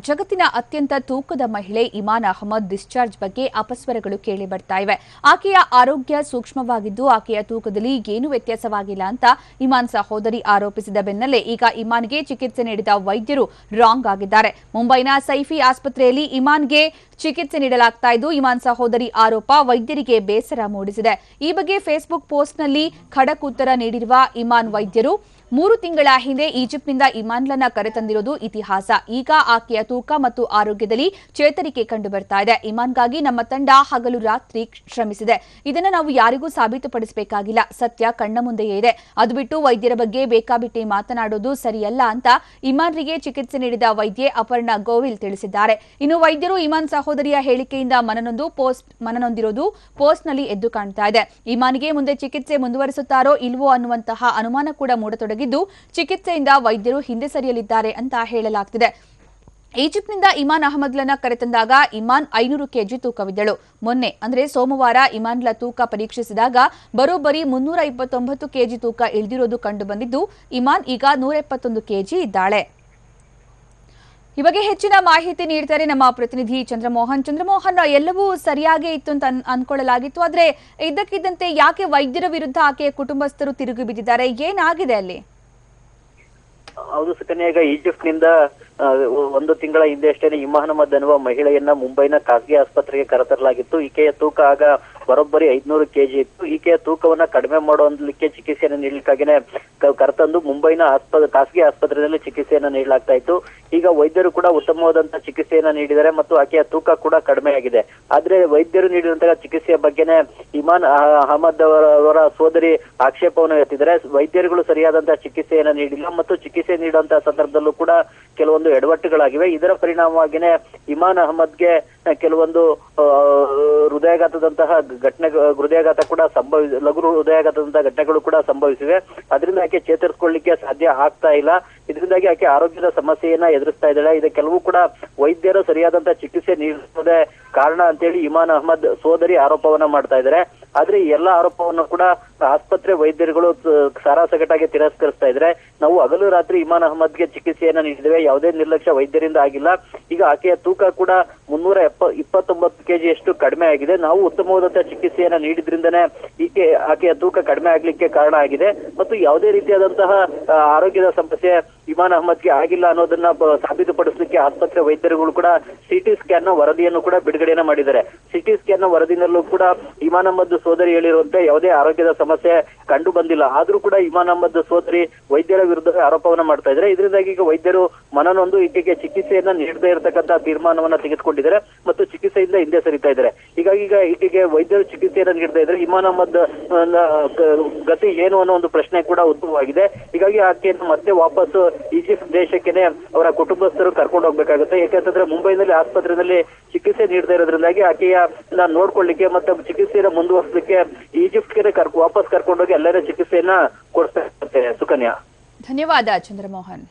ಜಗತ್ತಿನ ಅತ್ಯಂತ ತೂಕದ ಮಹಿಳೆ ಇಮಾನ್ ಅಹಮದ್ ಡಿಸ್ಚಾರ್ಜ್ ಬಗ್ಗೆ ಅಪಸ್ವರಗಳು ಕೇಳಿ ಬರ್ತಾ ಇವೆ ಆಕೆಯ ಆರೋಗ್ಯ ಸೂಕ್ಷ್ಮವಾಗಿದ್ದು ಆಕೆಯ ತೂಕದಲ್ಲಿ ಏನೂ ವ್ಯತ್ಯಾಸವಾಗಿಲ್ಲ ಅಂತ ಇಮಾನ್ ಸಹೋದರಿ ಆರೋಪಿಸಿದ ಬೆನ್ನಲ್ಲೇ ಈಗ ಇಮಾನ್ಗೆ ಚಿಕಿತ್ಸೆ ನೀಡಿದ ವೈದ್ಯರು ರಾಂಗ್ ಆಗಿದ್ದಾರೆ ಮುಂಬೈನ ಸೈಫಿ ಆಸ್ಪತ್ರೆಯಲ್ಲಿ ಇಮಾನ್ಗೆ ಚಿಕಿತ್ಸೆ ನೀಡಲಾಗ್ತಾ ಇದ್ದು ಇಮಾನ್ ಸಹೋದರಿ ಆರೋಪ ವೈದ್ಯರಿಗೆ ಬೇಸರ ಮೂಡಿಸಿದೆ ಈ ಬಗ್ಗೆ ಫೇಸ್ಬುಕ್ ಪೋಸ್ಟ್ನಲ್ಲಿ ಖಡಕ್ ಉತ್ತರ ನೀಡಿರುವ ಇಮಾನ್ ವೈದ್ಯರು ಮೂರು ತಿಂಗಳ ಹಿಂದೆ ಈಜಿಪ್ಟ್ನಿಂದ ಇಮಾನ್ಲನ್ನ ಕರೆತಂದಿರೋದು ಇತಿಹಾಸ ಈಗ ಆಕೆಯ ತೂಕ ಮತ್ತು ಆರೋಗ್ಯದಲ್ಲಿ ಚೇತರಿಕೆ ಕಂಡು ಬರ್ತಾ ಇದೆ ಇಮಾನ್ಗಾಗಿ ನಮ್ಮ ತಂಡ ಹಗಲು ರಾತ್ರಿ ಶ್ರಮಿಸಿದೆ ಇದನ್ನು ನಾವು ಯಾರಿಗೂ ಸಾಬೀತುಪಡಿಸಬೇಕಾಗಿಲ್ಲ ಸತ್ಯ ಕಣ್ಣ ಮುಂದೆಯೇ ಇದೆ ಅದು ಬಿಟ್ಟು ವೈದ್ಯರ ಬಗ್ಗೆ ಬೇಕಾಬಿಟ್ಟಿ ಮಾತನಾಡೋದು ಸರಿಯಲ್ಲ ಅಂತ ಇಮಾನ್ರಿಗೆ ಚಿಕಿತ್ಸೆ ನೀಡಿದ ವೈದ್ಯೆ ಅಪರ್ಣಾ ಗೋವಿಲ್ ತಿಳಿಸಿದ್ದಾರೆ ಇನ್ನು ವೈದ್ಯರು ಇಮಾನ್ ಸಹೋದರಿಯ ಹೇಳಿಕೆಯಿಂದ ಮನನೊಂದು ಪೋಸ್ಟ್ ಮನನೊಂದಿರೋದು ಪೋಸ್ಟ್ನಲ್ಲಿ ಎದ್ದು ಕಾಣ್ತಾ ಇದೆ ಇಮಾನ್ಗೆ ಮುಂದೆ ಚಿಕಿತ್ಸೆ ಮುಂದುವರಿಸುತ್ತಾರೋ ಇಲ್ವೋ ಅನ್ನುವಂತಹ ಅನುಮಾನ ಕೂಡ ಮೂಡತೊಡಗಿದ್ದು ಚಿಕಿತ್ಸೆಯಿಂದ ವೈದ್ಯರು ಹಿಂದೆ ಸರಿಯಲಿದ್ದಾರೆ ಅಂತ ಹೇಳಲಾಗ್ತಿದೆ ಈಜಿಪ್ಟ್ನಿಂದ ಇಮಾನ್ ಅಹಮದ್ಲನ್ನ ಕರೆತಂದಾಗ ಇಮಾನ್ ಐನೂರು ಕೆಜಿ ತೂಕವಿದ್ದಳು ಮೊನ್ನೆ ಅಂದ್ರೆ ಸೋಮವಾರ ಇಮಾನ್ಲ ತೂಕ ಪರೀಕ್ಷಿಸಿದಾಗ ಬರೋಬ್ಬರಿ ಮುನ್ನೂರ ಇಪ್ಪತ್ತೊಂಬತ್ತು ಕೆಜಿ ತೂಕ ಇಳಿದಿರೋದು ಕಂಡು ಬಂದಿದ್ದು ಇಮಾನ್ ಈಗ ನೂರ ಎಪ್ಪತ್ತೊಂದು ಕೆಜಿ ಇದ್ದಾಳೆ ಈ ಬಗ್ಗೆ ಹೆಚ್ಚಿನ ಮಾಹಿತಿ ನೀಡ್ತಾರೆ ನಮ್ಮ ಪ್ರತಿನಿಧಿ ಚಂದ್ರಮೋಹನ್ ಚಂದ್ರಮೋಹನ್ ಎಲ್ಲವೂ ಸರಿಯಾಗೇ ಇತ್ತು ಅಂತ ಅನ್- ಅನ್ಕೊಳ್ಳಲಾಗಿತ್ತು ಆದ್ರೆ ಇದ್ದಕ್ಕಿದ್ದಂತೆ ಯಾಕೆ ವೈದ್ಯರ ವಿರುದ್ಧ ಆಕೆಯ ಕುಟುಂಬಸ್ಥರು ತಿರುಗಿ ಬಿದ್ದಿದ್ದಾರೆ ಏನಾಗಿದೆ ಅಲ್ಲಿ ಹೌದು ಸುಕನ್ಯಾ ಈಗ ಈಜಿಪ್ಟ್ ನಿಂದ ಆ, ಒಂದು ತಿಂಗಳ ಹಿಂದೆ ಅಷ್ಟೇನೆ ಇಮಾನ್ ಅಹಮದ್ ಅನ್ನುವ ಮಹಿಳೆಯನ್ನ ಮುಂಬೈನ ಖಾಸಗಿ ಆಸ್ಪತ್ರೆಗೆ ಕರೆತರಲಾಗಿತ್ತು ಈಕೆಯ ತೂಕ ಆಗ ಬರೋಬ್ಬರಿ ಐದ್ನೂರು ಕೆಜಿ ಇತ್ತು ಈಕೆಯ ತೂಕವನ್ನ ಕಡಿಮೆ ಮಾಡೋದಕ್ಕೆ ಚಿಕಿತ್ಸೆಯನ್ನು ನೀಡಲಿಕ್ಕಾಗಿನೇ ಕ- ಕರೆತಂದು ಮುಂಬೈನ ಆಸ್ಪತ್ರೆ ಖಾಸಗಿ ಆಸ್ಪತ್ರೆಯಲ್ಲಿ ಚಿಕಿತ್ಸೆಯನ್ನ ನೀಡಲಾಗ್ತಾ ಇತ್ತು ಈಗ ವೈದ್ಯರು ಕೂಡ ಉತ್ತಮವಾದಂತಹ ಚಿಕಿತ್ಸೆಯನ್ನ ನೀಡಿದ್ದಾರೆ ಮತ್ತು ಆಕೆಯ ತೂಕ ಕೂಡ ಕಡಿಮೆ ಆಗಿದೆ ಆದ್ರೆ ವೈದ್ಯರು ನೀಡಿದಂತಹ ಚಿಕಿತ್ಸೆಯ ಬಗ್ಗೆನೇ ಇಮಾನ್ ಅಹ- ಅಹಮದ್ ಅವರ ಅವರ ಸೋದರಿ ಆಕ್ಷೇಪವನ್ನು ಎತ್ತಿದ್ದಾರೆ ವೈದ್ಯರುಗಳು ಸರಿಯಾದಂತಹ ಚಿಕಿತ್ಸೆಯನ್ನ ನೀಡಿಲ್ಲ ಮತ್ತು ಚಿಕಿತ್ಸೆ ನೀಡುವಂತಹ ಸಂದರ್ಭದಲ್ಲೂ ಕೂಡ ಕೆಲವೊಂದು ಎಡವಟ್ಟುಗಳಾಗಿವೆ ಇದರ ಪರಿಣಾಮವಾಗಿನೇ ಇಮಾನ್ ಅಹಮದ್ಗೆ ಕೆಲವೊಂದು ಆ, ಹೃದಯಾಘಾತದಂತಹ ಘಟನೆ ಹೃದಯಾಘಾತ ಕೂಡ ಸಂಭವಿಸ ಲಘು ಹೃದಯಾಘಾತದಂತಹ ಘಟನೆಗಳು ಕೂಡ ಸಂಭವಿಸಿವೆ ಅದರಿಂದ ಆಕೆ ಚೇತರಿಸಿಕೊಳ್ಳಿಕ್ಕೆ ಸಾಧ್ಯ ಆಗ್ತಾ ಇಲ್ಲ ಇದರಿಂದಾಗಿ ಆಕೆ ಆರೋಗ್ಯದ ಸಮಸ್ಯೆಯನ್ನ ಎದುರಿಸ್ತಾ ಇದ್ದಾಳೆ ಇದಕ್ಕೆಲ್ಲವೂ ಕೂಡ ವೈದ್ಯರು ಸರಿಯಾದಂತಹ ಚಿಕಿತ್ಸೆ ನೀಡದೆ ಕಾರಣ ಅಂತೇಳಿ ಇಮಾನ್ ಅಹಮದ್ ಸೋದರಿ ಆರೋಪವನ್ನ ಮಾಡ್ತಾ ಇದ್ದಾರೆ ಆದ್ರೆ ಈ ಎಲ್ಲ ಆರೋಪವನ್ನು ಕೂಡ ಆಸ್ಪತ್ರೆ ವೈದ್ಯರುಗಳು ತ- ಸಾರಾಸಗಟಾಗಿ ತಿರಸ್ಕರಿಸ್ತಾ ಇದ್ರೆ ನಾವು ಹಗಲು ರಾತ್ರಿ ಇಮಾನ್ ಅಹಮದ್ಗೆ ಚಿಕಿತ್ಸೆಯನ್ನ ನೀಡಿದ್ದೇವೆ ಯಾವುದೇ ನಿರ್ಲಕ್ಷ್ಯ ವೈದ್ಯರಿಂದ ಆಗಿಲ್ಲ ಈಗ ಆಕೆಯ ತೂಕ ಕೂಡ ಮುನ್ನೂರ ಎಪ್ಪ ಇಪ್ಪತ್ತೊಂಬತ್ತು ಕೆಜಿ ಅಷ್ಟು ಕಡಿಮೆ ಆಗಿದೆ ನಾವು ಉತ್ತಮವಾದಂತಹ ಚಿಕಿತ್ಸೆಯನ್ನ ನೀಡಿದ್ರಿಂದನೇ ಈಕೆ ಆಕೆಯ ತೂಕ ಕಡಿಮೆ ಆಗ್ಲಿಕ್ಕೆ ಕಾರಣ ಆಗಿದೆ ಮತ್ತು ಯಾವುದೇ ರೀತಿಯಾದಂತಹ ಆ, ಆರೋಗ್ಯದ ಸಮಸ್ಯೆ ಇಮಾನ್ ಅಹಮದ್ಗೆ ಆಗಿಲ್ಲ ಅನ್ನೋದನ್ನ ಬ- ಸಾಬೀತುಪಡಿಸಲಿಕ್ಕೆ ಆಸ್ಪತ್ರೆ ವೈದ್ಯರುಗಳು ಕೂಡ ಸಿಟಿ ಸ್ಕ್ಯಾನ್ ನ ವರದಿಯನ್ನು ಕೂಡ ಬಿಡುಗಡೆಯನ್ನ ಮಾಡಿದ್ದಾರೆ ಸಿಟಿ ಸ್ಕ್ಯಾನ್ ನ ವರದಿನಲ್ಲೂ ಕೂಡ ಇಮಾನ್ ಅಹಮದ್ ಸೋದರಿ ಹೇಳಿರುವಂತೆ ಯಾವುದೇ ಆರೋಗ್ಯದ ಸಮಸ್ಯೆ ಕಂಡು ಬಂದಿಲ್ಲ ಆದ್ರೂ ಕೂಡ ಇಮಾನ್ ಅಹಮದ್ ಸೋದರಿ ವೈದ್ಯರ ವಿರುದ್ಧ ಆರೋಪವನ್ನ ಮಾಡ್ತಾ ಇದ್ದಾರೆ ಇದರಿಂದಾಗಿ ಈಗ ವೈದ್ಯರು ಮನನೊಂದು ಈಕೆಗೆ ಚಿಕಿತ್ಸೆಯನ್ನ ನೀಡದೇ ಇರತಕ್ಕಂತ ತೀರ್ಮಾನವನ್ನ ತೆಗೆದುಕೊಂಡಿದ್ದಾರೆ ಮತ್ತು ಚಿಕಿತ್ಸೆಯಿಂದ ಹಿಂದೆ ಸರಿತಾ ಇದ್ದಾರೆ ಹೀಗಾಗಿ ಈಗ ಈಕೆಗೆ ವೈದ್ಯರು ಚಿಕಿತ್ಸೆಯನ್ನ ನೀಡತಾ ಇದ್ದಾರೆ ಇಮಾನ್ ಅಹಮದ್ ಆ, ನ- ಕ- ಗತಿ ಏನು ಅನ್ನೋ ಒಂದು ಪ್ರಶ್ನೆ ಕೂಡ ಉದ್ಭವವಾಗಿದೆ ಹೀಗಾಗಿ ಆಕೆಯನ್ನು ಮತ್ತೆ ವಾಪಸ್ ಈಜಿಪ್ಟ್ ದೇಶಕ್ಕೆನೆ ಅವರ ಕುಟುಂಬಸ್ಥರು ಕರ್ಕೊಂಡು ಹೋಗ್ಬೇಕಾಗುತ್ತೆ ಯಾಕಂತಂದ್ರೆ ಮುಂಬೈನಲ್ಲಿ ಆಸ್ಪತ್ರೆಯಲ್ಲಿ ಚಿಕಿತ್ಸೆ ನೀಡದೇ ಇರೋದ್ರಿಂದಾಗಿ ಆಕೆಯ ನ ನೋಡ್ಕೊಳ್ಳಿಕ್ಕೆ ಮತ್ತೆ ಚಿಕಿತ್ಸೆಯನ್ನ ಮುಂದುವರಿಸಲಿಕ್ಕೆ ಈಜಿಪ್ಟ್ಗೆ ಕರ್ ವಾಪಸ್ ಕರ್ಕೊಂಡೋಗಿ ಎಲ್ಲರ ಚಿಕಿತ್ಸೆಯನ್ನ ಕೊಡ್ತಾ ಇರುತ್ತೆ ಸುಕನ್ಯಾ ಧನ್ಯವಾದ ಚಂದ್ರಮೋಹನ್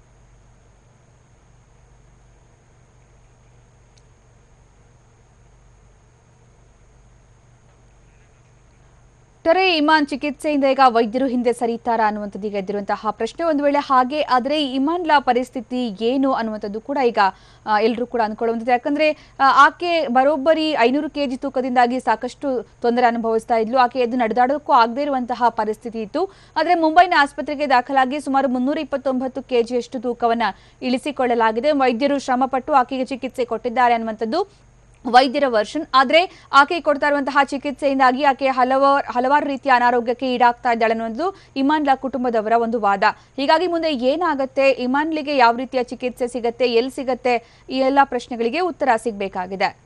ಒಟ್ಟಾರೆ ಇಮಾನ್ ಚಿಕಿತ್ಸೆಯಿಂದ ಈಗ ವೈದ್ಯರು ಹಿಂದೆ ಸರಿತಾರಾ ಅನ್ನುವಂಥದ್ದು ಈಗ ಎದ್ದಿರುವಂತಹ ಪ್ರಶ್ನೆ ಒಂದು ವೇಳೆ ಹಾಗೆ ಆದರೆ ಈ ಇಮಾನ್ಲ ಪರಿಸ್ಥಿತಿ ಏನು ಅನ್ನುವಂಥದ್ದು ಕೂಡ ಈಗ ಎಲ್ಲರೂ ಕೂಡ ಅಂದ್ಕೊಳ್ಳುವಂಥದ್ದು ಯಾಕಂದ್ರೆ ಆ, ಆಕೆ ಬರೋಬ್ಬರಿ ಐನೂರು ಕೆ ಜಿ ತೂಕದಿಂದಾಗಿ ಸಾಕಷ್ಟು ತೊಂದರೆ ಅನುಭವಿಸ್ತಾ ಇದ್ಲು ಆಕೆ ಎದ್ದು ನಡೆದಾಡೋಕ್ಕೂ ಆಗದೇ ಇರುವಂತಹ ಪರಿಸ್ಥಿತಿ ಇತ್ತು ಆದರೆ ಮುಂಬೈನ ಆಸ್ಪತ್ರೆಗೆ ದಾಖಲಾಗಿ ಸುಮಾರು ಮುನ್ನೂರ ಇಪ್ಪತ್ತೊಂಬತ್ತು ಕೆ ಜಿಯಷ್ಟು ತೂಕವನ್ನು ಇಳಿಸಿಕೊಳ್ಳಲಾಗಿದೆ ವೈದ್ಯರು ಶ್ರಮಪಟ್ಟು ಆಕೆಗೆ ಚಿಕಿತ್ಸೆ ಕೊಟ್ಟಿದ್ದಾರೆ ಅನ್ನುವಂಥದ್ದು ವೈದ್ಯರ ವರ್ಷನ್ ಆದ್ರೆ ಆಕೆ ಕೊಡ್ತಾ ಇರುವಂತಹ ಚಿಕಿತ್ಸೆಯಿಂದಾಗಿ ಆಕೆ ಹಲವಾರು ಹಲವಾರು ರೀತಿಯ ಅನಾರೋಗ್ಯಕ್ಕೆ ಈಡಾಗ್ತಾ ಇದ್ದಾಳೆ ಅನ್ನೋದು ಇಮಾನ್ಲ ಕುಟುಂಬದವರ ಒಂದು ವಾದ ಹೀಗಾಗಿ ಮುಂದೆ ಏನಾಗುತ್ತೆ ಇಮಾನ್ಲಿಗೆ ಯಾವ ರೀತಿಯ ಚಿಕಿತ್ಸೆ ಸಿಗತ್ತೆ ಎಲ್ಲಿ ಸಿಗತ್ತೆ ಈ ಎಲ್ಲ ಪ್ರಶ್ನೆಗಳಿಗೆ ಉತ್ತರ ಸಿಗಬೇಕಾಗಿದೆ